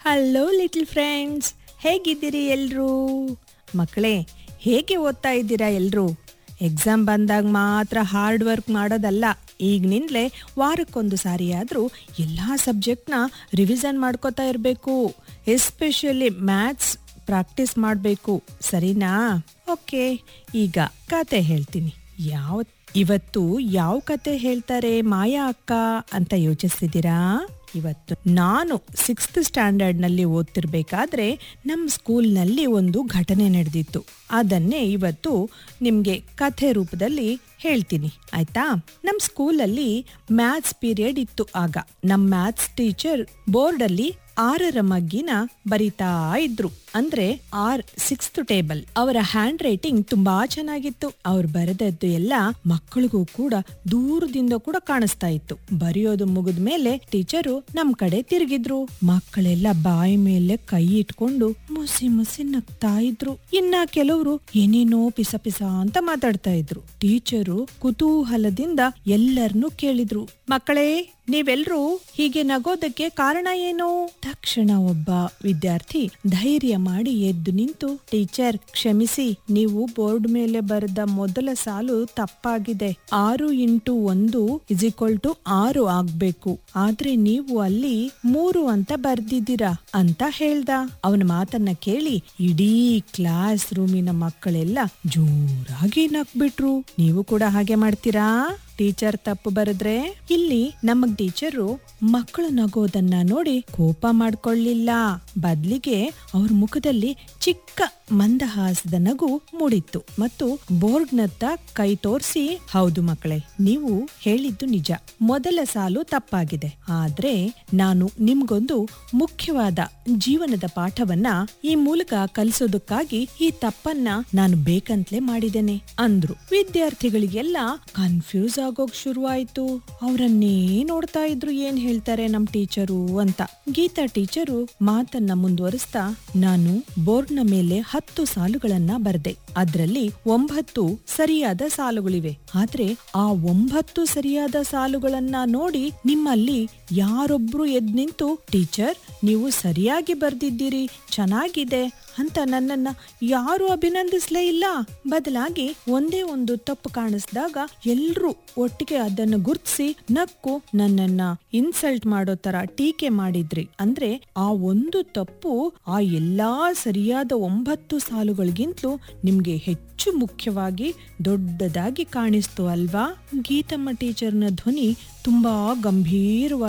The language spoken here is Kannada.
ಹಲೋ ಲಿಟಲ್ ಫ್ರೆಂಡ್ಸ್ ಹೇಗಿದ್ದೀರಿ ಎಲ್ರೂ ಮಕ್ಕಳೇ ಹೇಗೆ ಓದ್ತಾ ಇದ್ದೀರಾ ಎಲ್ರೂ ಎಕ್ಸಾಮ್ ಬಂದಾಗ ಮಾತ್ರ ಹಾರ್ಡ್ ವರ್ಕ್ ಮಾಡೋದಲ್ಲ ಈಗಿನಿಂದಲೇ ವಾರಕ್ಕೊಂದು ಸಾರಿ ಆದರೂ ಎಲ್ಲ ಸಬ್ಜೆಕ್ಟ್ನ ರಿವಿಷನ್ ಮಾಡ್ಕೋತಾ ಇರಬೇಕು ಎಸ್ಪೆಷಲಿ ಮ್ಯಾಥ್ಸ್ ಪ್ರಾಕ್ಟೀಸ್ ಮಾಡಬೇಕು ಸರಿನಾ ಓಕೆ ಈಗ ಕತೆ ಹೇಳ್ತೀನಿ ಯಾವ ಇವತ್ತು ಯಾವ ಕತೆ ಹೇಳ್ತಾರೆ ಮಾಯಾ ಅಕ್ಕ ಅಂತ ಯೋಚಿಸ್ತಿದ್ದೀರಾ ಇವತ್ತು ನಾನು ಸಿಕ್ಸ್ತ್ ಸ್ಟ್ಯಾಂಡರ್ಡ್ ನಲ್ಲಿ ಓದ್ತಿರ್ಬೇಕಾದ್ರೆ ನಮ್ಮ ಸ್ಕೂಲ್ನಲ್ಲಿ ಒಂದು ಘಟನೆ ನಡೆದಿತ್ತು ಅದನ್ನೇ ಇವತ್ತು ನಿಮ್ಗೆ ಕಥೆ ರೂಪದಲ್ಲಿ ಹೇಳ್ತೀನಿ ಆಯ್ತಾ ನಮ್ಮ ಸ್ಕೂಲಲ್ಲಿ ಮ್ಯಾಥ್ಸ್ ಪೀರಿಯಡ್ ಇತ್ತು ಆಗ ನಮ್ಮ ಮ್ಯಾಥ್ಸ್ ಟೀಚರ್ ಬೋರ್ಡಲ್ಲಿ ಆರರ ಮಗ್ಗಿನ ಬರಿತಾ ಇದ್ರು ಅಂದ್ರೆ ಆರ್ ಸಿಕ್ಸ್ತ್ ಟೇಬಲ್ ಅವರ ಹ್ಯಾಂಡ್ ರೈಟಿಂಗ್ ತುಂಬಾ ಚೆನ್ನಾಗಿತ್ತು ಅವ್ರು ಬರೆದದ್ದು ಎಲ್ಲ ಮಕ್ಕಳಿಗೂ ಕೂಡ ದೂರದಿಂದ ಕೂಡ ಕಾಣಿಸ್ತಾ ಇತ್ತು ಬರೆಯೋದು ಮುಗಿದ ಮೇಲೆ ಟೀಚರು ನಮ್ ಕಡೆ ತಿರುಗಿದ್ರು ಮಕ್ಕಳೆಲ್ಲ ಬಾಯಿ ಮೇಲೆ ಕೈ ಇಟ್ಕೊಂಡು ಮುಸಿ ಮುಸಿ ನಗ್ತಾ ಇದ್ರು ಇನ್ನ ಕೆಲವರು ಏನೇನೋ ಪಿಸ ಪಿಸ ಅಂತ ಮಾತಾಡ್ತಾ ಇದ್ರು ಟೀಚರು ಕುತೂಹಲದಿಂದ ಎಲ್ಲರನ್ನೂ ಕೇಳಿದ್ರು ಮಕ್ಕಳೇ ನೀವೆಲ್ರೂ ಹೀಗೆ ನಗೋದಕ್ಕೆ ಕಾರಣ ಏನು ತಕ್ಷಣ ಒಬ್ಬ ವಿದ್ಯಾರ್ಥಿ ಧೈರ್ಯ ಮಾಡಿ ಎದ್ದು ನಿಂತು ಟೀಚರ್ ಕ್ಷಮಿಸಿ ನೀವು ಬೋರ್ಡ್ ಮೇಲೆ ಬರೆದ ಮೊದಲ ಸಾಲು ತಪ್ಪಾಗಿದೆ ಆರು ಇಂಟು ಒಂದು ಇಸ್ ಈಕ್ವಲ್ ಟು ಆರು ಆಗ್ಬೇಕು ಆದ್ರೆ ನೀವು ಅಲ್ಲಿ ಮೂರು ಅಂತ ಬರ್ದಿದ್ದೀರಾ ಅಂತ ಹೇಳ್ದ ಅವನ ಮಾತನ್ನ ಕೇಳಿ ಇಡೀ ಕ್ಲಾಸ್ ರೂಮಿನ ಮಕ್ಕಳೆಲ್ಲ ಜೋರಾಗಿ ನಕ್ಬಿಟ್ರು ನೀವು ಕೂಡ ಹಾಗೆ ಮಾಡ್ತೀರಾ ಟೀಚರ್ ತಪ್ಪು ಬರೆದ್ರೆ ಇಲ್ಲಿ ನಮ್ಮ ಟೀಚರು ಮಕ್ಕಳು ನಗೋದನ್ನ ನೋಡಿ ಕೋಪ ಮಾಡ್ಕೊಳ್ಳಿಲ್ಲ ಬದ್ಲಿಗೆ ಅವ್ರ ಮುಖದಲ್ಲಿ ಚಿಕ್ಕ ಮಂದಹಾಸದ ನಗು ಮೂಡಿತ್ತು ಮತ್ತು ಬೋರ್ಡ್ನತ್ತ ಕೈ ತೋರಿಸಿ ಹೌದು ಮಕ್ಕಳೇ ನೀವು ಹೇಳಿದ್ದು ನಿಜ ಮೊದಲ ಸಾಲು ತಪ್ಪಾಗಿದೆ ಆದ್ರೆ ನಾನು ನಿಮ್ಗೊಂದು ಮುಖ್ಯವಾದ ಜೀವನದ ಪಾಠವನ್ನ ಈ ಮೂಲಕ ಕಲಿಸೋದಕ್ಕಾಗಿ ಈ ತಪ್ಪನ್ನ ನಾನು ಬೇಕಂತಲೇ ಮಾಡಿದ್ದೇನೆ ಅಂದ್ರು ವಿದ್ಯಾರ್ಥಿಗಳಿಗೆಲ್ಲ ಕನ್ಫ್ಯೂಸ್ ಆಗೋಕ್ ಶುರುವಾಯ್ತು ಅವರನ್ನೇ ನೋಡ್ತಾ ಇದ್ರು ಏನ್ ಹೇಳ್ತಾರೆ ನಮ್ ಟೀಚರು ಅಂತ ಗೀತಾ ಟೀಚರು ಮಾತನ್ನ ಮುಂದುವರಿಸ್ತಾ ನಾನು ಬೋರ್ಡ್ನ ಮೇಲೆ ಹತ್ತು ಸಾಲುಗಳನ್ನ ಬರ್ದೆ ಅದ್ರಲ್ಲಿ ಒಂಬತ್ತು ಸರಿಯಾದ ಸಾಲುಗಳಿವೆ ಆದ್ರೆ ಆ ಒಂಬತ್ತು ಸರಿಯಾದ ಸಾಲುಗಳನ್ನ ನೋಡಿ ನಿಮ್ಮಲ್ಲಿ ಯಾರೊಬ್ರು ಎದ್ ನಿಂತು ಟೀಚರ್ ನೀವು ಸರಿಯಾಗಿ ಬರ್ದಿದ್ದೀರಿ ಚೆನ್ನಾಗಿದೆ ಅಂತ ನನ್ನನ್ನ ಯಾರು ಅಭಿನಂದಿಸ್ಲೇ ಇಲ್ಲ ಬದಲಾಗಿ ಒಂದೇ ಒಂದು ತಪ್ಪು ಕಾಣಿಸಿದಾಗ ಎಲ್ರೂ ಒಟ್ಟಿಗೆ ಅದನ್ನು ಗುರ್ತಿಸಿ ನಕ್ಕು ನನ್ನನ್ನ ಇನ್ಸಲ್ಟ್ ಮಾಡೋ ತರ ಟೀಕೆ ಮಾಡಿದ್ರಿ ಅಂದ್ರೆ ಆ ಒಂದು ತಪ್ಪು ಆ ಎಲ್ಲಾ ಸರಿಯಾದ ಒಂಬತ್ತು ಸಾಲುಗಳಿಗಿಂತಲೂ ನಿಮ್ಗೆ ಹೆಚ್ಚು ಮುಖ್ಯವಾಗಿ ದೊಡ್ಡದಾಗಿ ಕಾಣಿಸ್ತು ಅಲ್ವಾ ಗೀತಮ್ಮ ಟೀಚರ್ನ ಧ್ವನಿ ತುಂಬಾ ಗಂಭೀರವಾಗಿ